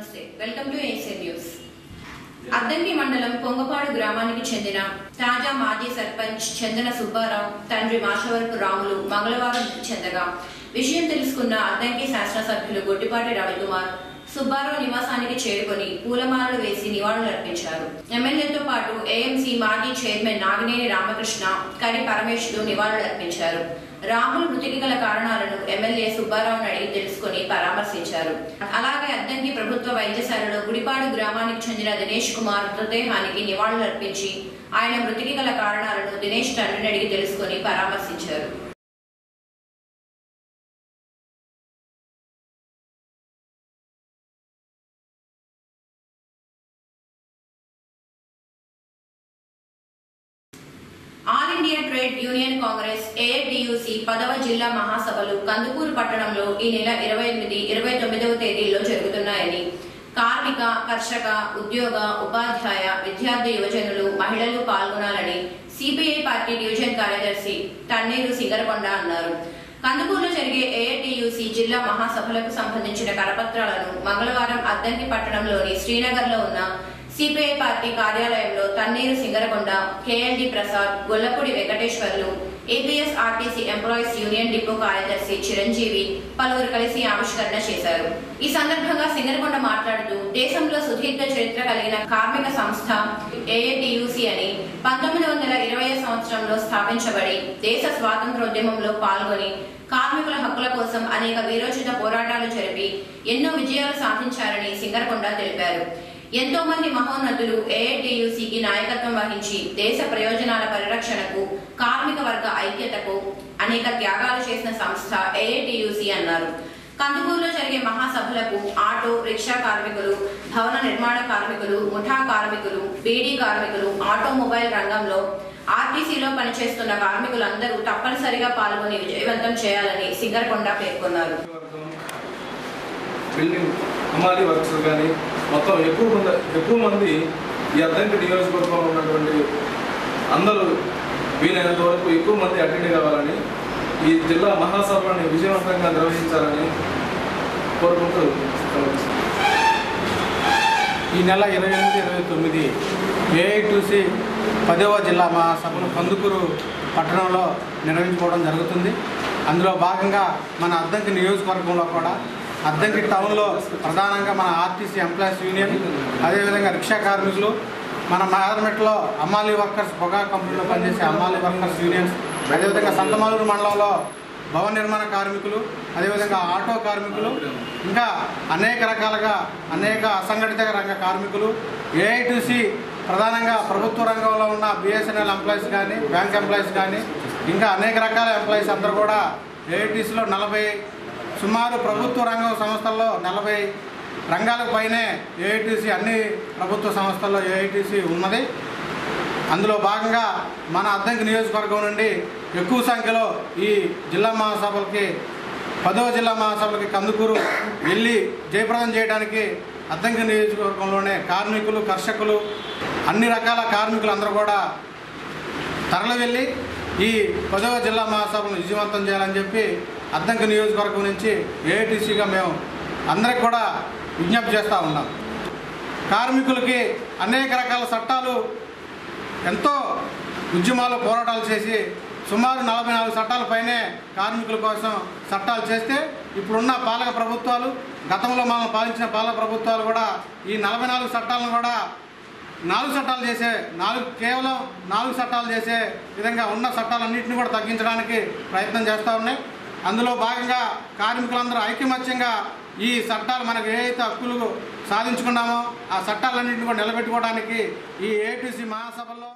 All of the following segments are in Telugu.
నమస్తే welcome to AC news Addanki మండలం పొంగపాడు గ్రామానికి చెందిన తాజా మాజీ సర్పంచ్ చందన సుబ్బారావు తండ్రి మాచవరపు రాములు మంగళవారం మృతి చెందగా విషయం తెలుసుకున్న అద్దంకి శాసనసభ్యులు గొట్టిపాటి రవికుమార్ సుబ్బారావు నివాసానికి చేరుకొని పూలమాలలు వేసి నివాళులర్పించారు ఎమ్మెల్యేతో పాటు ఏఎంసీ మాజీ చైర్మన్ నాగినేని రామకృష్ణ కరి పరమేశ్లు నివాళులర్పించారు రాములు మృతికి గల కారణాలను ఎమ్మెల్యే సుబ్బారావును అడిగి తెలుసుకుని పరామర్శించారు అలాగే అద్దంకి ప్రభుత్వ వైద్యశాలలో గుడిపాడు గ్రామానికి చెందిన దినేష్ కుమార్ మృతదేహానికి నివాళులర్పించి ఆయన మృతికి గల కారణాలను దినేష్ తండ్రిని అడిగి తెలుసుకుని పరామర్శించారు all India trade union congress AITUC పదవ జిల్లా మహాసభలు కందుకూరు పట్టణంలో ఈ నెల ఇరవై ఎనిమిది ఇరవై తొమ్మిదవ తేదీల్లో జరుగుతున్నాయని కార్మిక కర్షక ఉద్యోగ ఉపాధ్యాయ విద్యార్థి యువజనులు మహిళలు పాల్గొనాలని సిపిఐ పార్టీ డివిజన్ కార్యదర్శి తన్నీరు సింగరకొండ అన్నారు కందుకూరులో జరిగే ఏఐటియుసి జిల్లా మహాసభలకు సంబంధించిన కరపత్రాలను మంగళవారం అద్దంకి పట్టణంలోని శ్రీనగర్ లో ఉన్న సిపిఐ పార్టీ కార్యాలయంలో Tanneeru Singarakonda KLD Prasad Gollapudi Venkateswarlu APS RTC employees union depot కార్యదర్శి చిరంజీవి పలువురు కలిసి ఆవిష్కరణ చేశారు ఈ సందర్భంగా సింగరకొండ మాట్లాడుతూ దేశంలో సుదీర్ఘ చరిత్ర కలిగిన కార్మిక సంస్థ ఏఐటియుసి అని పంతొమ్మిది వందల ఇరవై సంవత్సరంలో స్థాపించబడి దేశ స్వాతంత్రోద్యమంలో పాల్గొని కార్మికుల హక్కుల కోసం అనేక వీరోచిత పోరాటాలు జరిపి ఎన్నో విజయాలు సాధించారని సింగరకొండ తెలిపారు ఎంతో మంది మహోన్నతులు ఏఐటియుసికి నాయకత్వం వహించి దేశ ప్రయోజనాల పరిరక్షణకు కార్మిక వర్గ ఐక్యతకు అనేక త్యాగాలు చేసిన సంస్థ ఏఐటియుసి అన్నారు కందుకూరులో జరిగే మహాసభలకు ఆటో రిక్షా కార్మికులు భవన నిర్మాణ కార్మికులు ముఠా కార్మికులు బీడీ కార్మికులు ఆటోమొబైల్ రంగంలో ఆర్టీసీలో పనిచేస్తున్న కార్మికులందరూ తప్పనిసరిగా పాల్గొని విజయవంతం చేయాలని సింగరకొండ పేర్కొన్నారు బిల్డింగ్ హమాలి వర్క్స్ కానీ మొత్తం ఎక్కువ మంది ఎక్కువ మంది ఈ అద్దంకి నియోజకవర్గంలో ఉన్నటువంటి అందరూ వీలైనంత వరకు ఎక్కువ మంది అటెండ్ కావాలని ఈ జిల్లా మహాసభని విజయవంతంగా నిర్వహించాలని కోరుకుంటూ సెలవు ఈ నెల ఇరవై ఎనిమిది ఇరవై తొమ్మిది ఏఐటీసీ పదవ జిల్లా మహాసభను కందుకూరు పట్టణంలో నిర్వహించుకోవడం జరుగుతుంది అందులో భాగంగా మన అద్దంకి నియోజకవర్గంలో కూడా అద్దంకి టౌన్లో ప్రధానంగా మన ఆర్టీసీ ఎంప్లాయీస్ యూనియన్ అదేవిధంగా రిక్షా కార్మికులు మన మారమెట్లో అమ్మాలి వర్కర్స్ పొగా కంపెనీలో పనిచేసే అమ్మాలి వర్కర్స్ యూనియన్స్ అదేవిధంగా సంతమాలూరు మండలంలో భవన నిర్మాణ కార్మికులు అదేవిధంగా ఆటో కార్మికులు ఇంకా అనేక రకాలుగా అనేక అసంఘటిత రంగ కార్మికులు ఏఐటీసీ ప్రధానంగా ప్రభుత్వ రంగంలో ఉన్న బిఎస్ఎన్ఎల్ ఎంప్లాయీస్ కానీ బ్యాంక్ ఎంప్లాయీస్ కానీ ఇంకా అనేక రకాల ఎంప్లాయీస్ అందరూ కూడా ఏఐటీసీలో నలభై సుమారు ప్రభుత్వ రంగం సంస్థల్లో నలభై రంగాలకు పైనే ఏఐటీసీ అన్ని ప్రభుత్వ సంస్థల్లో ఏఐటీసీ ఉన్నది అందులో భాగంగా మన అద్దంకి నియోజకవర్గం నుండి ఎక్కువ సంఖ్యలో ఈ జిల్లా మహాసభలకి పదవ జిల్లా మహాసభలకి కందుకూరు వెళ్ళి జయప్రదం చేయడానికి అద్దంకి నియోజకవర్గంలోనే కార్మికులు కర్షకులు అన్ని రకాల కార్మికులు అందరూ కూడా తరలి వెళ్ళి ఈ పదవ జిల్లా మహాసభను విజయవంతం చేయాలని చెప్పి అద్దంకి నియోజకవర్గం నుంచి ఏఐటీసీగా మేము అందరికి కూడా విజ్ఞప్తి చేస్తూ ఉన్నాం కార్మికులకి అనేక రకాల చట్టాలు ఎంతో ఉద్యమాలు పోరాటాలు చేసి సుమారు నలభై నాలుగు చట్టాల పైనే కార్మికుల కోసం చట్టాలు చేస్తే ఇప్పుడున్న పాలక ప్రభుత్వాలు గతంలో మనం పాలించిన పాలక ప్రభుత్వాలు కూడా ఈ నలభై నాలుగు చట్టాలను కూడా నాలుగు చట్టాలు చేసే నాలుగు కేవలం నాలుగు చట్టాలు చేసే విధంగా ఉన్న చట్టాలన్నింటినీ కూడా తగ్గించడానికి ప్రయత్నం చేస్తూ ఉన్నాయి అందులో భాగంగా కార్మికులందరూ ఐకమత్యంగా ఈ చట్టాలు మనకు ఏ అయితే హక్కులు సాధించుకున్నామో ఆ చట్టాలన్నింటినీ కూడా నిలబెట్టుకోవడానికి ఈ ఏటీసీ మహాసభల్లో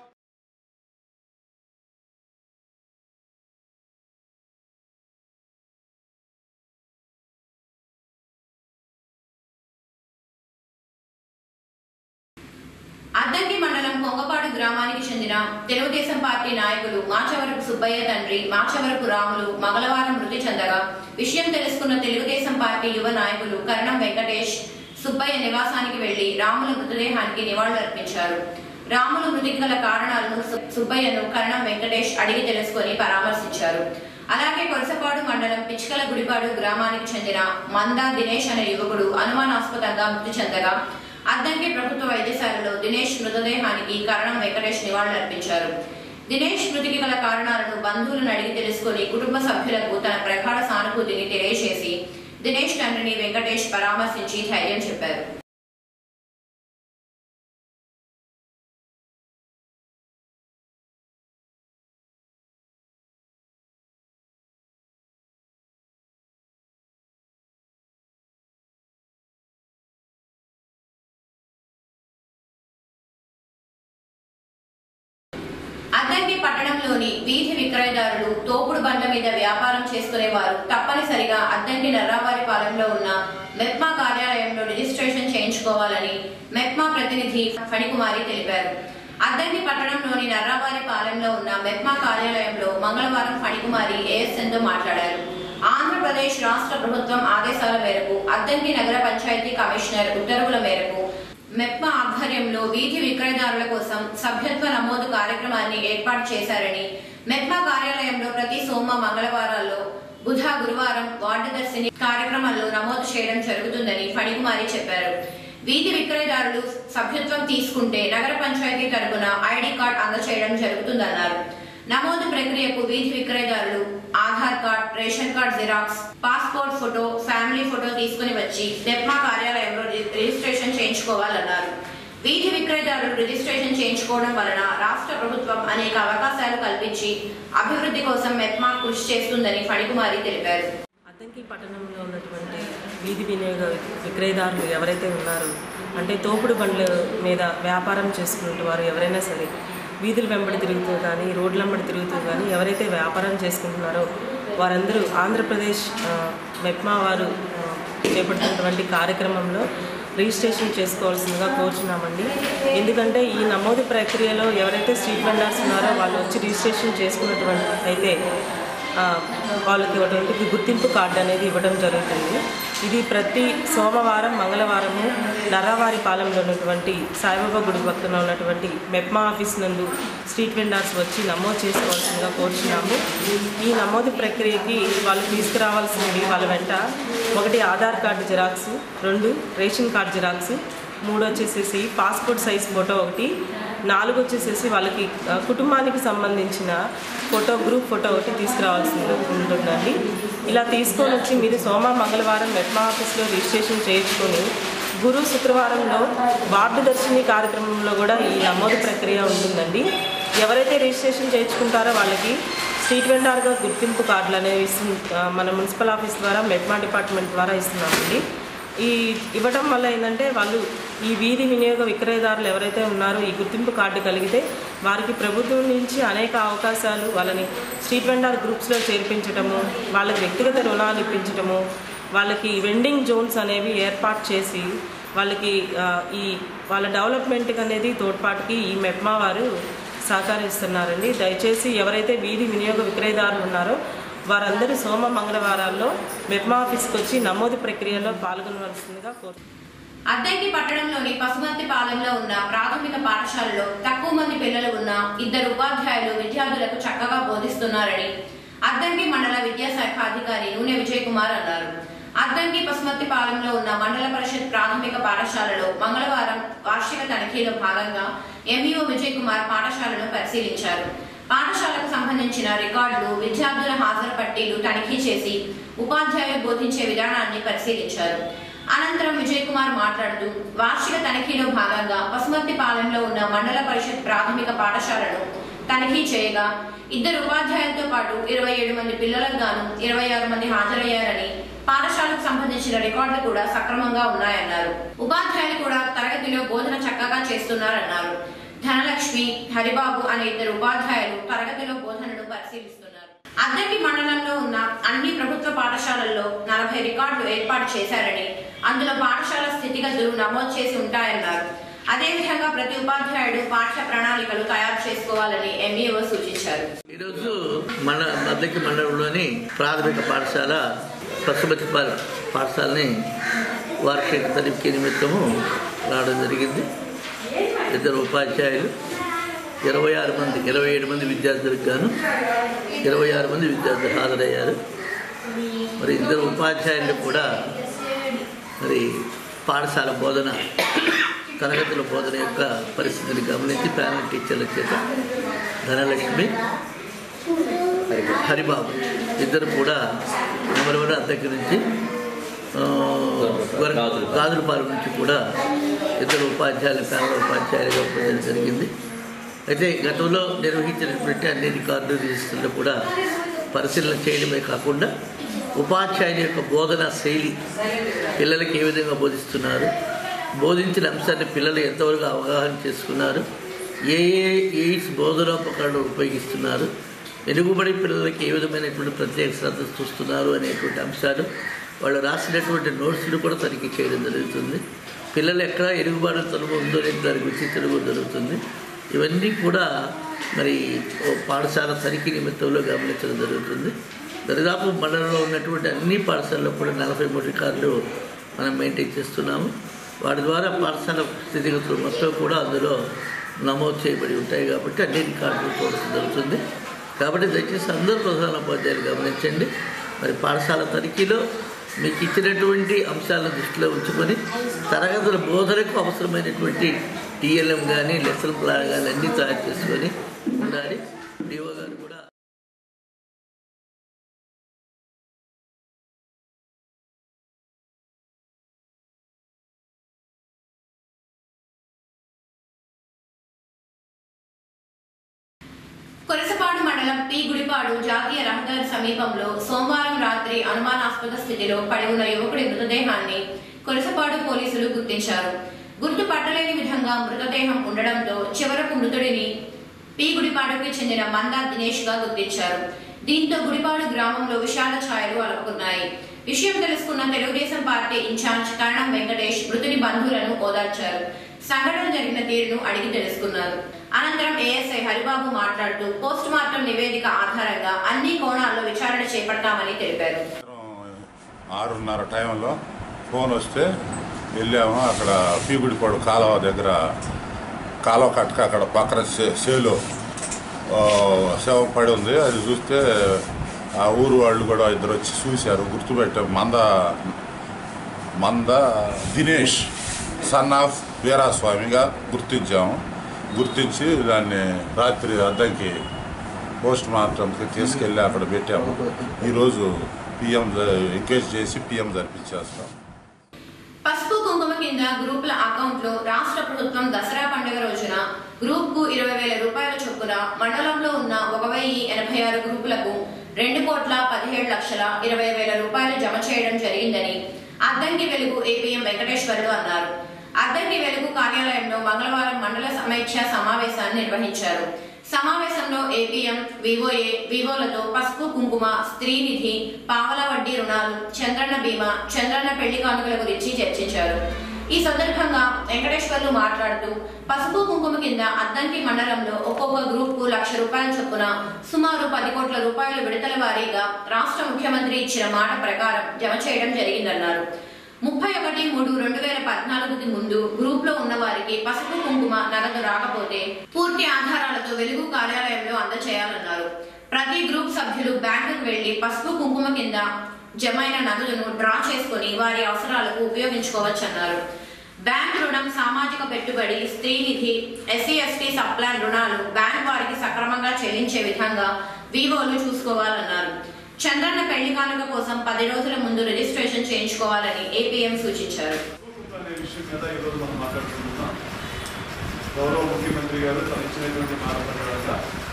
అద్దంకి మండలం కొంగపాడు గ్రామానికి చెందిన తెలుగుదేశం పార్టీ నాయకులు మాచవరపు సుబ్బయ్య తండ్రి మాచవరపు రాములు మంగళవారం మృతి చెందగా విషయం తెలుసుకున్న తెలుగుదేశం పార్టీ యువ నాయకులు కరణం వెంకటేష్ సుబ్బయ్య నివాసానికి వెళ్లి రాముల మృతదేహానికి నివాళులర్పించారు రాములు మృతికి గల కారణాలను సు- సుబ్బయ్యను కరణం వెంకటేష్ అడిగి తెలుసుకొని పరామర్శించారు అలాగే కొరసపాడు మండలం పిచ్కల గుడిపాడు గ్రామానికి చెందిన మందా దినేష్ అనే యువకుడు అనుమానాస్పదంగా మృతి చెందగా అద్దంకి ప్రభుత్వ వైద్యశాలలో దినేష్ మృతదేహానికి కరణం వెంకటేష్ నివాళులర్పించారు దినేష్ మృతికి గల కారణాలను బంధువులను అడిగి తెలుసుకుని కుటుంబ సభ్యులకు తన ప్రగాఢ సానుభూతిని తెలియజేసి దినేష్ తండ్రిని వెంకటేష్ పరామర్శించి ధైర్యం చెప్పారు అద్దంకి పట్టణంలోని వీధి విక్రయదారులు తోపుడు బండ్ల మీద వ్యాపారం చేసుకునేవారు తప్పనిసరిగా అద్దంకి నర్రావారిపాలెంలో ఉన్న మెప్మా కార్యాలయంలో రిజిస్ట్రేషన్ చేయించుకోవాలని మెప్మా ప్రతినిధి ఫణికుమారి తెలిపారు అద్దంకి పట్టణంలోని నర్రావారిపాలెంలో ఉన్న మెప్మా కార్యాలయంలో మంగళవారం ఫణికుమారి ఏఎస్ఎన్తో మాట్లాడారు ఆంధ్రప్రదేశ్ రాష్ట్ర ప్రభుత్వం ఆదేశాల మేరకు అద్దంకి నగర పంచాయతీ కమిషనర్ ఉత్తర్వుల మేరకు మెప్మా ఆధ్వర్యంలో వీధి విక్రయదారుల కోసం సభ్యత్వ నమోదు కార్యక్రమాన్ని ఏర్పాటు చేశారని మెప్మా కార్యాలయంలో ప్రతి సోమ మంగళవారాల్లో బుధ గురువారం వార్డు దర్శిని కార్యక్రమాల్లో నమోదు చేయడం జరుగుతుందని ఫణికుమారి చెప్పారు వీధి విక్రయదారులు సభ్యత్వం తీసుకుంటే నగర పంచాయతీ తరపున ఐడి కార్డ్ అందజేయడం జరుగుతుందన్నారు నమోదు ప్రక్రియకు వీధి విక్రయదారులు Aadhaar card ration card xerox passport photo family photo తీసుకుని వచ్చి డెప్మా కార్యాలయంలో రి- రిజిస్ట్రేషన్ చేయించుకోవాలన్నారు వీధి విక్రయదారులు రిజిస్ట్రేషన్ చేయించుకోవడం వలన రాష్ట్ర ప్రభుత్వం అనేక అవకాశాలు కల్పించి అభివృద్ధి కోసం మెప్మా కృషి చేస్తుందని ఫణికుమారి తెలిపారు అద్దంకి పట్టణంలో ఉన్నటువంటి వీధి వినియోగ విక్రయదారులు ఎవరైతే ఉన్నారో అంటే తోపుడు బండ్ల మీద వ్యాపారం చేసుకునే వారు ఎవరైనా సరే వీధుల వెంబడి తిరుగుతూ కానీ రోడ్ల వెంబడి తిరుగుతూ కానీ ఎవరైతే వ్యాపారం చేసుకుంటున్నారో వారందరూ ఆంధ్రప్రదేశ్ ఆ, మెప్మా వారు ఆ, చేపడుతున్నటువంటి కార్యక్రమంలో రిజిస్ట్రేషన్ చేసుకోవాల్సిందిగా కోరుచున్నామండి ఎందుకంటే ఈ నమోదు ప్రక్రియలో ఎవరైతే స్ట్రీట్ వెండర్స్ ఉన్నారో వాళ్ళు వచ్చి రిజిస్ట్రేషన్ చేసుకున్నటువంటి అయితే ఆ, వాళ్ళకి ఇవ్వడానికి గుర్తింపు కార్డు అనేది ఇవ్వడం జరుగుతుంది ఇది ప్రతి సోమవారం మంగళవారము నర్రావారి పాలెంలో ఉన్నటువంటి సాయిబాబా గుడి పక్కన ఉన్నటువంటి మెప్మా ఆఫీస్ నందు స్ట్రీట్ వెండర్స్ వచ్చి నమోదు చేసుకోవాల్సిందిగా కోరుచున్నాము ఈ నమోదు ప్రక్రియకి వాళ్ళు తీసుకురావాల్సింది వాళ్ళ వెంట ఒకటి ఆధార్ కార్డు జిరాక్స్ రెండు రేషన్ కార్డు జిరాక్స్ మూడు వచ్చేసేసి పాస్పోర్ట్ సైజ్ ఫోటో ఒకటి నాలుగు వచ్చేసేసి వాళ్ళకి ఆ, కుటుంబానికి సంబంధించిన ఫోటో గ్రూప్ ఫోటో ఒకటి తీసుకురావాల్సి ఉంటుందండి ఇలా తీసుకొని వచ్చి మీరు సోమ మంగళవారం మెట్మా ఆఫీస్లో రిజిస్ట్రేషన్ చేయించుకొని గురు శుక్రవారంలో వార్డు దర్శిని కార్యక్రమంలో కూడా ఈ నమోదు ప్రక్రియ ఉంటుందండి ఎవరైతే రిజిస్ట్రేషన్ చేయించుకుంటారో వాళ్ళకి స్ట్రీట్ వెండర్గా గుర్తింపు కార్డులు అనేవి ఇస్తు ఆ, మన మున్సిపల్ ఆఫీస్ ద్వారా మెట్మా డిపార్ట్మెంట్ ద్వారా ఇస్తున్నామండి ఈ ఇవ్వడం వల్ల ఏంటంటే వాళ్ళు ఈ వీధి వినియోగ విక్రయదారులు ఎవరైతే ఉన్నారో ఈ గుర్తింపు కార్డు కలిగితే వారికి ప్రభుత్వం నుంచి అనేక అవకాశాలు వాళ్ళని స్ట్రీట్ వెండర్ గ్రూప్స్లో చేర్పించటము వాళ్ళకి వ్యక్తిగత రుణాలు ఇప్పించటము వాళ్ళకి వెండింగ్ జోన్స్ అనేవి ఏర్పాటు చేసి వాళ్ళకి ఆ, ఈ వాళ్ళ డెవలప్మెంట్కి అనేది తోడ్పాటుకి ఈ మెప్మా వారు సహకరిస్తున్నారండి దయచేసి ఎవరైతే వీధి వినియోగ విక్రయదారులు ఉన్నారో వారందరూ సోమ మంగళవారాల్లో మెప్మా ఆఫీస్కి వచ్చి నమోదు ప్రక్రియలో పాల్గొనవలసిందిగా కోరుతున్నాను అద్దెకి పట్టణంలోని పసుమర్తి పాలెంలో ఉన్న ప్రాథమిక పాఠశాలలో తక్కువ మంది పిల్లలు ఉన్న ఇద్దరు ఉపాధ్యాయులు విద్యార్థులకు చక్కగా బోధిస్తున్నారని అద్దంకి మండల విద్యాశాఖ అధికారి నూనె విజయ్ కుమార్ అన్నారు అద్దంకి పసుమర్తి పాలెంలో ఉన్న మండల పరిషత్ ప్రాథమిక పాఠశాలలో మంగళవారం వార్షిక తనిఖీలో భాగంగా ఎంఈఓ విజయ్ కుమార్ పాఠశాలను పరిశీలించారు పాఠశాలకు సంబంధించిన రికార్డులు విద్యార్థుల హాజరు పట్టీలు తనిఖీ చేసి ఉపాధ్యాయులు బోధించే విధానాన్ని పరిశీలించారు అనంతరం విజయ్ కుమార్ మాట్లాడుతూ వార్షిక తనిఖీలో భాగంగా పసుమర్తి పాలెంలో ఉన్న మండల పరిషత్ ప్రాథమిక పాఠశాలను తనిఖీ చేయగా ఇద్దరు ఉపాధ్యాయులతో పాటు ఇరవై ఏడు మంది పిల్లలకు గాను ఇరవై ఆరు మంది హాజరయ్యారని పాఠశాలకు సంబంధించిన రికార్డులు కూడా సక్రమంగా ఉన్నాయన్నారు ఉపాధ్యాయులు కూడా తరగతిలో బోధన చక్కగా చేస్తున్నారన్నారు ధనలక్ష్మి హరిబాబు అనే ఇద్దరు ఉపాధ్యాయులు తరగతిలో బోధనను పరిశీలిస్తున్నారు అద్దెకి మండలంలో ఉన్న అన్ని ప్రభుత్వ పాఠశాలల్లో నలభై రికార్డులు ఏర్పాటు చేశారని అందులో పాఠశాల స్థితిగతులు నమోదు చేసి ఉంటాయన్నారు అదేవిధంగా ప్రతి ఉపాధ్యాయుడు పాఠ్య ప్రణాళికలు తయారు చేసుకోవాలని ఎంఈఓ సూచించారు ఈరోజు మన మద్దకి మండలంలోని ప్రాథమిక పాఠశాల పశుపతి పా- పాఠశాలని వార్షిక తనిఖీ నిమిత్తము రావడం జరిగింది ఇద్దరు ఉపాధ్యాయులు ఇరవై ఆరు మంది ఇరవై ఏడు మంది విద్యార్థులకు గాను ఇరవై ఆరు మంది విద్యార్థులు హాజరయ్యారు మరి ఇద్దరు ఉపాధ్యాయులు కూడా మరి పాఠశాల బోధన తరగతుల బోధన యొక్క పరిస్థితిని గమనించి ప్యానల్ టీచర్ల చేత ధనలక్ష్మి హరిబాబు ఇద్దరు కూడా నెంబర్ వన్ అద్దెకి నుంచి ఆ, వరకు గాజులపాలెం నుంచి కూడా ఇద్దరు ఉపాధ్యాయులు ప్యానల్ ఉపాధ్యాయులుగా ఉండడం జరిగింది అయితే గతంలో నిర్వహించినటువంటి అన్ని రికార్డు రిజిస్టర్లు కూడా పరిశీలన చేయడమే కాకుండా ఉపాధ్యాయుని యొక్క బోధన శైలి పిల్లలకి ఏ విధంగా బోధిస్తున్నారు బోధించిన అంశాన్ని పిల్లలు ఎంతవరకు అవగాహన చేసుకున్నారు ఏ ఏ ఎయిడ్స్ బోధనోపకరణలు ఉపయోగిస్తున్నారు వెనుకబడి పిల్లలకి ఏ విధమైనటువంటి ప్రత్యేక శ్రద్ధ చూస్తున్నారు అనేటువంటి అంశాలు వాళ్ళు రాసినటువంటి నోట్స్లు కూడా తనిఖీ చేయడం జరుగుతుంది పిల్లలు ఎక్కడ ఎరుగుబాటు తలుపు ఉందో లేదో దాని గురించి తెలుగు జరుగుతుంది ఇవన్నీ కూడా మరి ఓ పాఠశాల తనిఖీ నిమిత్తంలో గమనించడం జరుగుతుంది దరిదాపు మండలంలో ఉన్నటువంటి అన్ని పాఠశాలలో కూడా నలభై మూడు రికార్డులు మనం మెయింటైన్ చేస్తున్నాము వాటి ద్వారా పాఠశాల స్థితిగతులు మొత్తం కూడా అందులో నమోదు చేయబడి ఉంటాయి కాబట్టి అన్ని రికార్డులు చూడడం జరుగుతుంది కాబట్టి దయచేసి అందరూ ప్రధాన ఉపాధ్యాయులు గమనించండి మరి పాఠశాల తనిఖీలో మీకు ఇచ్చినటువంటి అంశాలను దృష్టిలో ఉంచుకొని తరగతుల బోధనకు అవసరమైనటువంటి టీఎల్ఎం కానీ లెసన్ ప్లాన్ కానీ అన్నీ తయారు చేసుకొని ఉండాలి డిఓ గారు కూడా కొరసపాడు మండలం పి గుడిపాడు జాతీయ రహదారి సమీపంలో సోమవారం రాత్రి అనుమానాస్పద స్థితిలో పడి ఉన్న యువకుడి మృతదేహాన్ని కొరసపాడు పోలీసులు గుర్తించారు గుర్తుపట్టలేని విధంగా మృతదేహం ఉండడంతో చివరకు మృతుడిని పి గుడిపాడుకి చెందిన మందా దినేష్ గా గుర్తించారు దీంతో గుడిపాడు గ్రామంలో విషాద ఛాయలు అలుపుకున్నాయి విషయం తెలుసుకున్న తెలుగుదేశం పార్టీ ఇన్ఛార్జ్ కరణం వెంకటేష్ మృతుడి బంధువులను ఓదార్చారు సంఘటన జరిగిన తీరును అడిగి తెలుసుకున్నారు అనంతరం ఏఎస్ఐ హరిబాబు మాట్లాడుతూ పోస్ట్ మార్టం నివేదిక ఆధారంగా అన్ని కోణాల్లో విచారణ చేపడతామని తెలిపారు ఆరున్నర టైంలో ఫోన్ వస్తే వెళ్ళాము అక్కడ పీగుడిపాడు కాలువ దగ్గర కాలువ కట్టక అక్కడ పక్కన సే- సేలో ఆ, శవం పడి ఉంది అది చూస్తే ఆ ఊరు వాళ్ళు కూడా ఇద్దరు వచ్చి చూశారు గుర్తుపెట్టాం మంద మంద దినేష్ సన్ ఆఫ్ వీరాస్వామిగా గుర్తించాము గుర్తించి దాన్ని రాత్రి అద్దంకి పోస్ట్ మార్టంకి తీసుకెళ్ళి అక్కడ పెట్టాము ఈరోజు పిఎం ఎంకరేజ్ చేసి పిఎం జరిపించేస్తాం పసుపు కుంకుమ కింద గ్రూపుల అకౌంట్ లో రాష్ట్ర ప్రభుత్వం దసరా పండుగ రోజున గ్రూప్ కు ఇరవై వేల రూపాయల చొప్పున మండలంలో ఉన్న ఒక వెయ్యి ఎనభై ఆరు గ్రూపులకు రెండు కోట్ల పదిహేడు లక్షల ఇరవై వేల రూపాయలు జమ చేయడం జరిగిందని అద్దంకి వెలుగు ఏపీఎం వెంకటేశ్వరుడు అన్నారు అద్దంకి వెలుగు కార్యాలయంలో మంగళవారం మండల సమైక్య సమావేశాన్ని నిర్వహించారు సమావేశంలో ఏపీఎం వివోఏ వివోలతో పసుపు కుంకుమ స్త్రీనిధి పావల వడ్డీ రుణాలు చంద్రన్న బీమా చంద్రన్న పెళ్లి కానుకల గురించి చర్చించారు ఈ సందర్భంగా వెంకటేశ్వర్లు మాట్లాడుతూ పసుపు కుంకుమ కింద అద్దంకి మండలంలో ఒక్కొక్క గ్రూప్ కు లక్ష రూపాయల చొప్పున సుమారు పది కోట్ల రూపాయలు విడతల వారీగా రాష్ట్ర ముఖ్యమంత్రి ఇచ్చిన మాట ప్రకారం జమ చేయడం జరిగిందన్నారు ముప్పై ఒకటి మూడు రెండు వేల పద్నాలుగుకి ముందు గ్రూప్ లో ఉన్న వారికి పసుపు కుంకుమ నగదు రాకపోతే పూర్తి ఆధారాలతో వెలుగు కార్యాలయంలో అందజేయాలన్నారు ప్రతి గ్రూప్ సభ్యులు బ్యాంకుకు వెళ్లి పసుపు కుంకుమ కింద జమైన నగదును డ్రా చేసుకుని వారి అవసరాలకు ఉపయోగించుకోవచ్చన్నారు బ్యాంక్ రుణం సామాజిక పెట్టుబడి స్త్రీ నిధి ఎస్సీ ఎస్టీ సప్లాన్ రుణాలు బ్యాంక్ వారికి సక్రమంగా చెల్లించే విధంగా వివోలు చూసుకోవాలన్నారు చంద్రన్న పెళ్లి కానుక కోసం పది రోజుల ముందు రిజిస్ట్రేషన్ చేయించుకోవాలని ఏపీఎం సూచించారు అనే విషయం మీద ఈరోజు మనం మాట్లాడుకుంటున్నాం గౌరవ ముఖ్యమంత్రి గారు తను ఇచ్చినటువంటి మాట ప్రకారంగా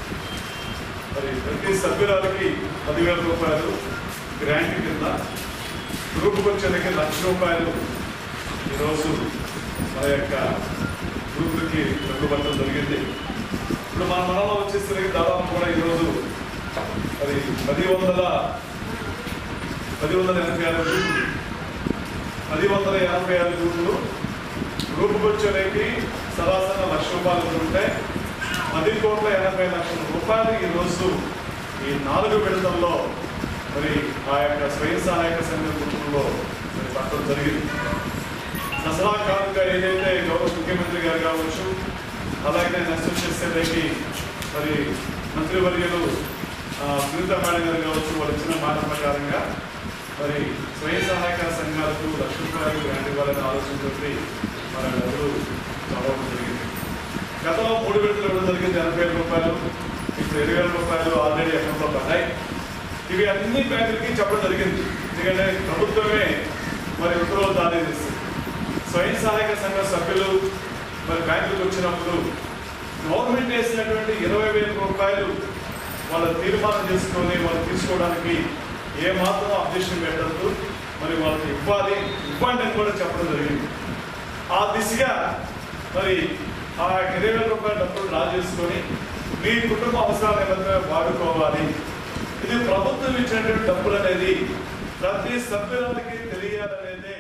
మరి ప్రతి సభ్యురాలకి పదివేల రూపాయలు గ్రాంట్ కింద గ్రూప్కి వచ్చేందుకు లక్ష రూపాయలు ఈరోజు మన యొక్క గ్రూపులకి వెనుకబడటం జరిగింది ఇప్పుడు మన మనలో వచ్చేసరికి దాదాపు కూడా ఈరోజు మరి పది వందల పది వందల ఎనభై ఆరు గ్రూపులు పది వందల ఎనభై ఆరు గ్రూపులు గ్రూపుకి వచ్చేకి సరాసరి లక్ష రూపాయలు ఉంటే పది కోట్ల ఎనభై లక్షల రూపాయలు ఈ రోజు ఈ నాలుగు విడతల్లో మరి ఆ యొక్క స్వయం సహాయక సంఘ గ్రూపుల్లో మరి పట్టడం జరిగింది దసరా కానుక ఏదైతే గౌరవ ముఖ్యమంత్రి గారు కావచ్చు అలాగే నష్టం చేసేదానికి మరి మంత్రివర్యులు ఆ, సునీత మేడం గారు కావచ్చు వాళ్ళు ఇచ్చిన మాట ప్రకారంగా మరి స్వయం సహాయక సంఘాలకు లక్ష రూపాయలు గ్రాంట్ ఇవ్వాలనే ఆలోచనతో మన డబ్బులు చదవడం జరిగింది గతంలో మూడు విడతలు ఇవ్వడం జరిగింది ఎనభై వేల రూపాయలు ఇప్పుడు ఇరవై వేల రూపాయలు ఆల్రెడీ అకౌంట్లో పడ్డాయి ఇవి అన్ని బ్యాంకులకి చెప్పడం జరిగింది ఎందుకంటే ప్రభుత్వమే మరి ఉత్తర్వులు దాడి చేస్తుంది స్వయం సహాయక సంఘ సభ్యులు మరి బ్యాంకులకు వచ్చినప్పుడు గవర్నమెంట్ వేసినటువంటి ఇరవై వేల రూపాయలు వాళ్ళ తీర్మానం చేసుకొని వాళ్ళు తీసుకోవడానికి ఏ మాత్రం అబ్జెక్షన్ పెట్టద్దు మరి వాళ్ళకి ఇవ్వాలి ఇవ్వండి అని కూడా చెప్పడం జరిగింది ఆ దిశగా మరి ఆ ఇరవై వేల రూపాయల డబ్బులు డ్రా చేసుకొని మీ కుటుంబ అవసరాల నిమిత్తమే వాడుకోవాలి ఇది ప్రభుత్వం ఇచ్చినటువంటి డబ్బులు అనేది ప్రతి సభ్యులకి తెలియాలనేదే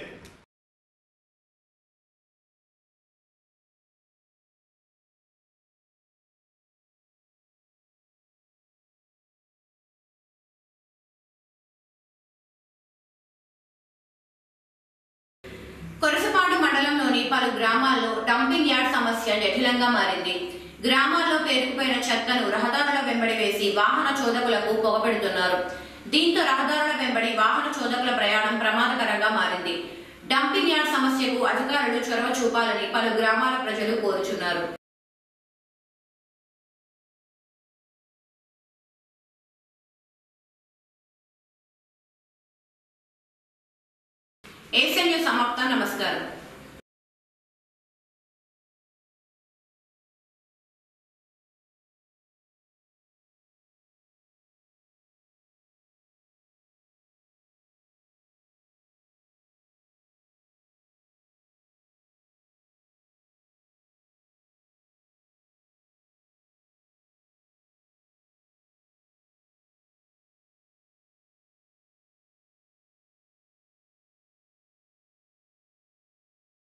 కొరసపాడు మండలంలోని పలు గ్రామాల్లో డంపింగ్ యార్డ్ సమస్య జటిలంగా మారింది గ్రామాల్లో పేరుకుపోయిన చెత్తను రహదారుల వెంబడి వేసి వాహన చోదకులకు పొగపెడుతున్నారు దీంతో రహదారుల వెంబడి వాహన చోదకుల ప్రయాణం ప్రమాదకరంగా మారింది డంపింగ్ యార్డ్ సమస్యకు అధికారులు చొరవ చూపాలని పలు గ్రామాల ప్రజలు కోరుచున్నారు ఏసీ న్యూస్ సమాప్తం నమస్కారం